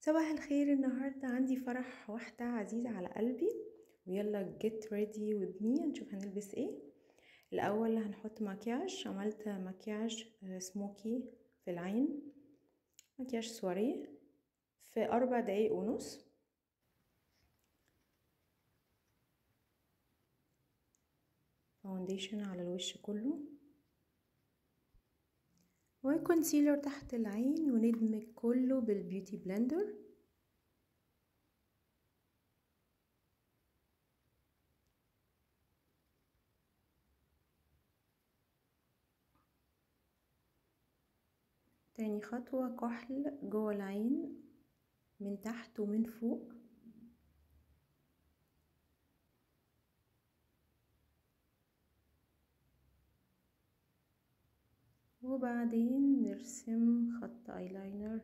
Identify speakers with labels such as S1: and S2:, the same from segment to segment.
S1: صباح الخير النهاردة عندي فرح واحدة عزيزة على قلبي ويلا get ready with me نشوف هنلبس ايه الأول هنحط مكياج عملت مكياج سموكي في العين مكياج سواريه في أربع دقايق ونص فاونديشن على الوش كله وكونسيلر تحت العين وندمج كله بالبيوتي بلندر تاني خطوة كحل جوه العين من تحت ومن فوق وبعدين نرسم خط ايلاينر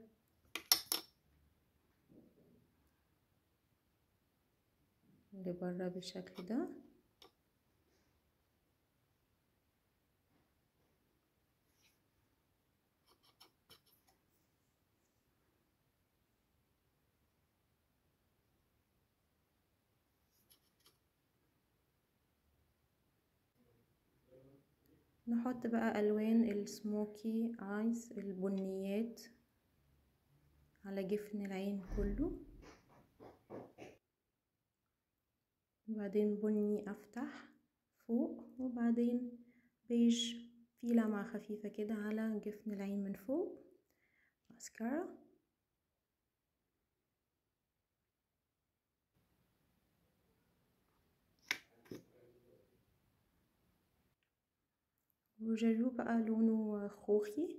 S1: لبره بالشكل ده نحط بقى الوان السموكي ايز البنيات على جفن العين كله وبعدين بني افتح فوق وبعدين بيج في لمعة خفيفة كده على جفن العين من فوق ماسكارا وجاجو بقى لونه خوخي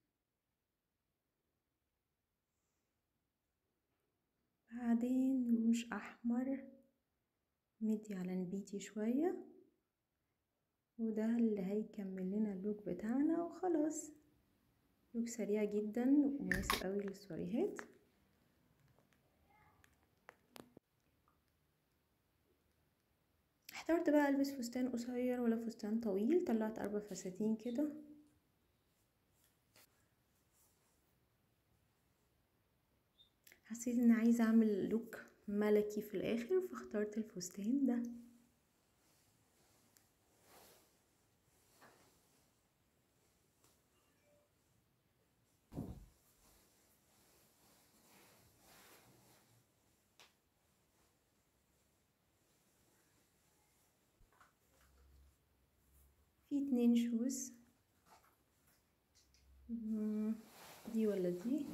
S1: بعدين روج احمر مدي على نبيتي شوية وده اللي هيكمل لنا اللوك بتاعنا وخلاص لوك سريع جدا ومناسب قوي للسوريهات احترت بقى البس فستان قصير ولا فستان طويل طلعت اربع فساتين كده حسيت ان عايزه اعمل لوك ملكي في الاخر فاخترت الفستان ده في اتنين شوز دي ولا دي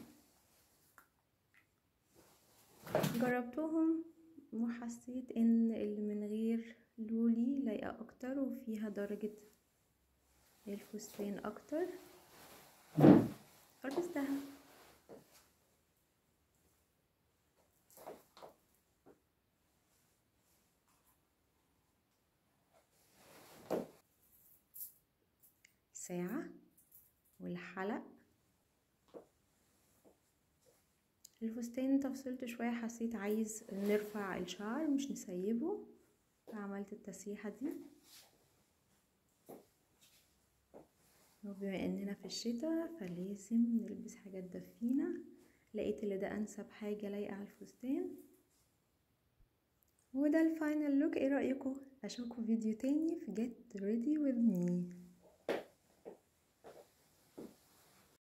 S1: جربتهم وحسيت ان اللي من غير لولي لايقة اكتر وفيها درجة الفستان اكتر فلبستها ساعة والحلق الفستان تفصلته شوية حسيت عايز نرفع الشعر مش نسيبه فعملت التسريحة دي وبما اننا في الشتاء فلازم نلبس حاجات دفينة لقيت اللي ده انسب حاجة لايقة على الفستان وده الفاينل لوك ايه رأيكم اشوفكم فيديو تاني في get ready with me